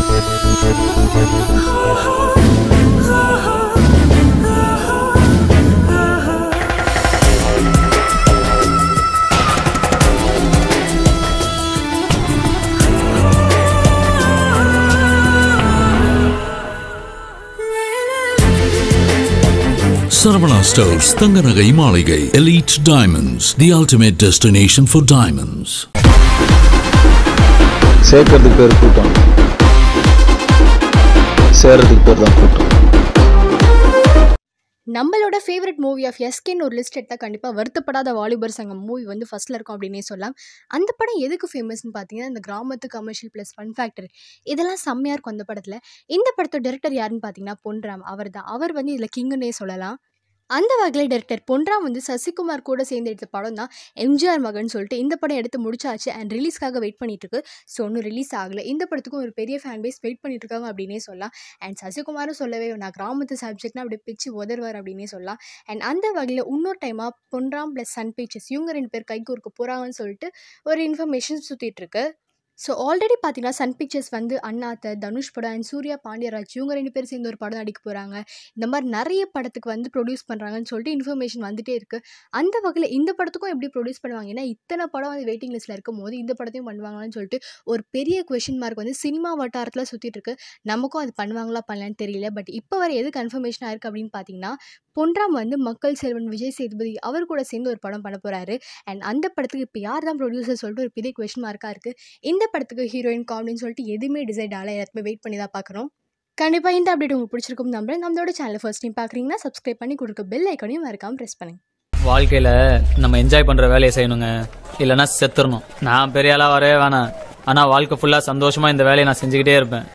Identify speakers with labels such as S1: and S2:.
S1: Saravana Stores தங்க நகை மாளிகை Elite Diamonds the ultimate destination for diamonds
S2: சேர்க்கறதுக்கு பேர் கூட்டம் சேர்றதுக்கு பேர் தான் கூட்டம்
S3: நம்மளோட ஃபேவரட் மூவி ஆஃப் எஸ்கேன்னு ஒரு லிஸ்ட் எடுத்தால் கண்டிப்பாக வருத்தப்படாத வாலிபர் சங்கம் மூவி வந்து ஃபஸ்ட்டில் இருக்கும் அப்படின்னே சொல்லலாம் அந்த படம் எதுக்கு ஃபேமஸ்னு பார்த்தீங்கன்னா இந்த கிராமத்து கமர்ஷியல் ப்ளஸ் ஃபன் ஃபேக்டரி இதெல்லாம் செம்மையாக இருக்கும் அந்த படத்தில் இந்த படத்தோட டேரக்டர் யாருன்னு பார்த்தீங்கன்னா பொன்ராம் அவர் தான் அவர் வந்து இதில் கிங்குன்னே சொல்லலாம் அந்த வகையில் டேரக்டர் பொன்ராம் வந்து சசிகுமார் கூட சேர்ந்து எடுத்த படம் தான் எம்ஜிஆர் மகன் சொல்லிட்டு இந்த படம் எடுத்து முடிச்சாச்சு அண்ட் ரிலீஸ்க்காக வெயிட் பண்ணிட்டு இருக்கு ஸோ ஒன்றும் ரிலீஸ் ஆகலை இந்த படத்துக்கும் ஒரு பெரிய ஃபேன் பேஸ் வெயிட் பண்ணிட்டு இருக்காங்க அப்படின்னே சொல்லலாம் அண்ட் சசிகுமாரும் சொல்லவே நான் கிராமத்து சப்ஜெக்ட்னா அப்படியே பிச்சு உதர்வார் அப்படின்னே சொல்லலாம் அண்ட் அந்த வகையில் இன்னொரு டைமாக பொன்ராம் ப்ளஸ் சன் பிக்சர்ஸ் இவங்க ரெண்டு பேர் கைக்கு இருக்க போகிறாங்கன்னு சொல்லிட்டு ஒரு இன்ஃபர்மேஷன் சுற்றிட்டு இருக்கு ஸோ ஆல்ரெடி பார்த்தீங்கன்னா சன் பிக்சர்ஸ் வந்து அண்ணாத்த தனுஷ் படம் அண்ட் சூர்யா பாண்டியராஜ் இவங்க ரெண்டு பேரும் சேர்ந்து ஒரு படம் நடிக்க போகிறாங்க இந்த மாதிரி நிறைய படத்துக்கு வந்து ப்ரொடியூஸ் பண்ணுறாங்கன்னு சொல்லிட்டு இன்ஃபர்மேஷன் வந்துட்டே இருக்குது அந்த வகையில் இந்த படத்துக்கும் எப்படி ப்ரொடியூஸ் பண்ணுவாங்க ஏன்னா இத்தனை படம் வந்து வெயிட்டிங் லிஸ்ட்டில் இருக்கும் போது இந்த படத்தையும் பண்ணுவாங்களான்னு சொல்லிட்டு ஒரு பெரிய கொஷின் மார்க் வந்து சினிமா வட்டாரத்தில் சுற்றிட்டு இருக்கு நமக்கும் அது பண்ணுவாங்களா பண்ணலான்னு தெரியல பட் இப்போ வரை எது கன்ஃபர்மேஷனாக இருக்குது அப்படின்னு பார்த்தீங்கன்னா பொன்ராம் வந்து மக்கள் செல்வன் விஜய் சேதுபதி அவர் கூட சேர்ந்து ஒரு படம் பண்ண போகிறாரு அண்ட் அந்த படத்துக்கு இப்போ யார் தான் ப்ரொடியூசர் சொல்லிட்டு ஒரு பெரிய கொஷின் மார்க்காக இருக்குது இந்த படத்துக்கு ஹீரோயின் காமெடின்னு சொல்லிட்டு எதுவுமே டிசைட் ஆகலை எல்லாருமே வெயிட் பண்ணி தான் பார்க்குறோம் கண்டிப்பாக இந்த அப்டேட் உங்களுக்கு பிடிச்சிருக்கும் நம்புறேன் நம்மளோட சேனல் ஃபர்ஸ்ட் டைம் பார்க்குறீங்கன்னா சப்ஸ்கிரைப் பண்ணி கொடுக்க பெல் ஐக்கனையும் மறக்காமல் ப்ரெஸ் பண்ணுங்க
S4: வாழ்க்கையில நம்ம என்ஜாய் பண்ற வேலையை செய்யணுங்க இல்லைன்னா செத்துறணும் நான் பெரிய ஆளா வரவே வேணாம் ஆனா வாழ்க்கை ஃபுல்லா சந்தோஷமா இந்த வேலையை நான் செஞ்சுக்கிட்டே இருப்பேன்